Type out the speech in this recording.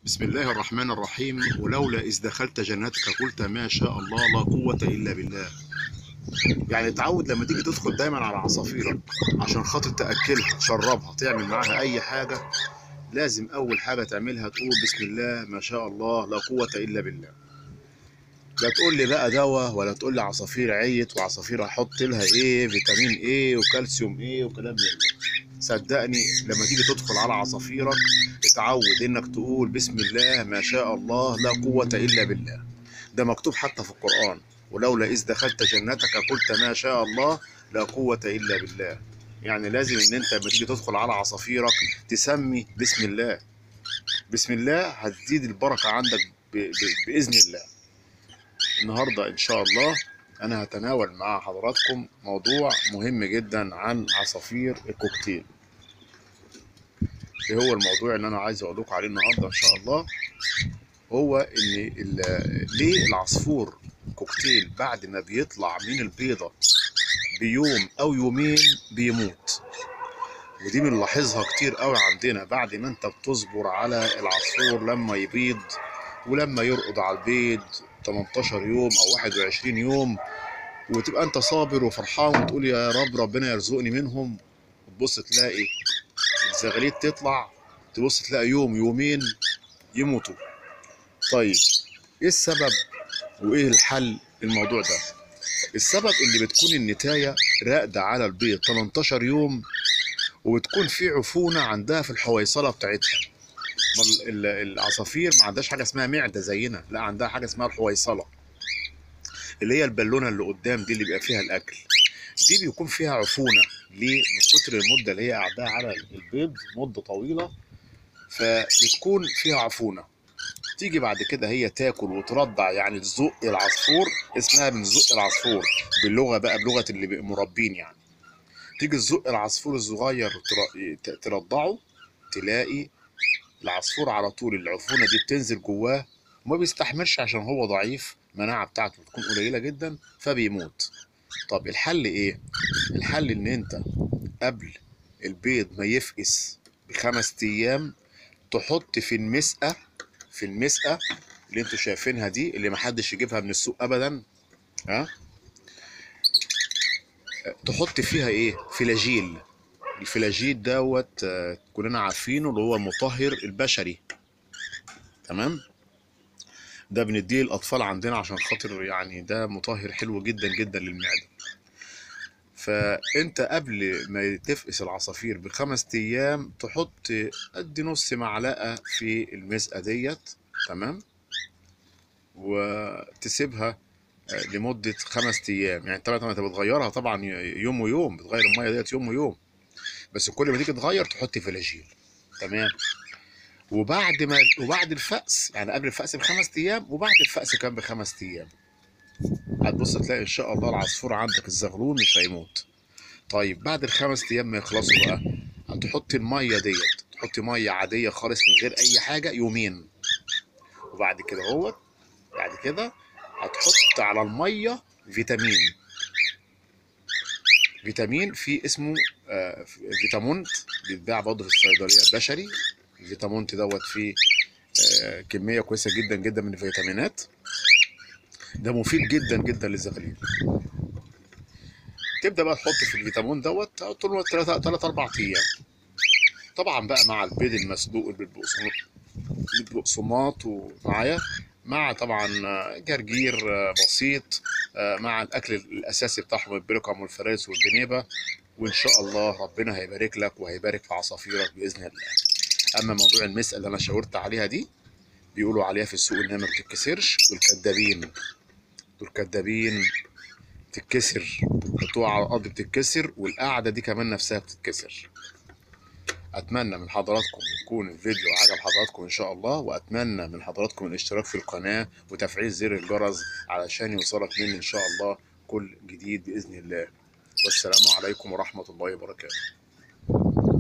بسم الله الرحمن الرحيم ولولا إذ دخلت جنتك قلت ما شاء الله لا قوة إلا بالله يعني تعود لما تيجي تدخل دايما على عصافيرك عشان خاطر تأكلها تشربها تعمل معاها أي حاجة لازم أول حاجة تعملها تقول بسم الله ما شاء الله لا قوة إلا بالله لا تقول لي بقى دواء ولا تقول لي عصافير عيت وعصافير احط لها ايه فيتامين ايه وكالسيوم ايه وكلام من ده صدقني لما تيجي تدخل على عصافيرك اتعود انك تقول بسم الله ما شاء الله لا قوة الا بالله ده مكتوب حتى في القرآن ولولا اذ دخلت جنتك قلت ما شاء الله لا قوة الا بالله يعني لازم ان انت لما تيجي تدخل على عصافيرك تسمي بسم الله بسم الله هتزيد البركة عندك ب... ب... بإذن الله النهاردة إن شاء الله أنا هتناول مع حضراتكم موضوع مهم جدا عن عصافير الكوكتيل إيه هو الموضوع اللي أنا عايز أقول لكم عليه النهاردة إن شاء الله هو إن ال- ليه العصفور كوكتيل بعد ما بيطلع من البيضة بيوم أو يومين بيموت ودي بنلاحظها كتير قوي عندنا بعد ما انت بتصبر على العصفور لما يبيض ولما يرقد على البيض 18 يوم او 21 يوم وتبقى انت صابر وفرحان وتقول يا رب ربنا يرزقني منهم وتبص تلاقي الزغاليد تطلع تبص تلاقي يوم يومين يموتوا طيب ايه السبب وايه الحل الموضوع ده السبب اللي بتكون النتاية راقدة على البيض 18 يوم وبتكون في عفونة عندها في الحويصلة بتاعتها ما ال- ال- العصافير ما عندهاش حاجة اسمها معدة زينا لا عندها حاجة اسمها الحويصلة اللي هي البالونة اللي قدام دي اللي بيبقى فيها الأكل دي بيكون فيها عفونة ليه؟ من كتر المدة اللي هي قاعداها على البيض مدة طويلة فبتكون فيها عفونة تيجي بعد كده هي تاكل وترضع يعني تزق العصفور اسمها بنزق العصفور باللغة بقى بلغة اللي بيبقوا مربين يعني تيجي تزق العصفور الصغير وتر- ت- ترضعه تلاقي العصفور على طول العفونة دي بتنزل جواه وما بيستحملش عشان هو ضعيف المناعة بتاعته بتكون قليلة جدا فبيموت طب الحل ايه؟ الحل ان انت قبل البيض ما يفقس بخمس ايام تحط في المسقة في المسقة اللي انتوا شايفينها دي اللي محدش يجيبها من السوق ابدا ها تحط فيها ايه فلاجيل الفلاجيل دوت آه، كلنا عارفينه اللي هو المطهر البشري تمام ده بنديه للاطفال عندنا عشان خاطر يعني ده مطهر حلو جدا جدا للمعده فانت قبل ما تفقس العصافير بخمس ايام تحط قد نص معلقه في المسقه ديت تمام وتسيبها آه، لمده خمس ايام يعني طبعا انت بتغيرها طبعا يوم ويوم بتغير الميه ديت يوم ويوم بس كل ما تيجي تغير تحط فلاجيل تمام وبعد ما وبعد الفأس يعني قبل الفأس بخمس أيام وبعد الفأس كان بخمس أيام هتبص تلاقي إن شاء الله العصفور عندك الزغلول مش هيموت طيب بعد الخمس أيام ما يخلصوا بقى هتحط المية ديت تحط مية عادية خالص من غير أي حاجة يومين وبعد كده هو بعد كده هتحط على المية فيتامين فيتامين في اسمه آه، فيتامونت بيتباع برضه في الصيدلية البشري الفيتامونت دوت فيه آه، كمية كويسة جدا جدا من الفيتامينات ده مفيد جدا جدا للزغاليل تبدأ بقى تحط في الفيتامين دوت طول له 3 3 4 ايام طبعا بقى مع البيض المسلوق بالبقسماط بالبقسماط ومعايا مع طبعا آه، جرجير آه، بسيط آه، مع الاكل الاساسي بتاعهم البرقم والفرايز والجنيبه وان شاء الله ربنا هيبارك لك وهيبارك في عصافيرك باذن الله اما موضوع المسألة اللي انا شاورت عليها دي بيقولوا عليها في السوق انها ما بتتكسرش دول كدابين دول كدابين بتتكسر بتقع على الارض بتتكسر والقعده دي كمان نفسها بتتكسر اتمنى من حضراتكم يكون الفيديو عجب حضراتكم ان شاء الله واتمنى من حضراتكم الاشتراك في القناه وتفعيل زر الجرس علشان يوصلك مني ان شاء الله كل جديد باذن الله والسلام عليكم ورحمه الله وبركاته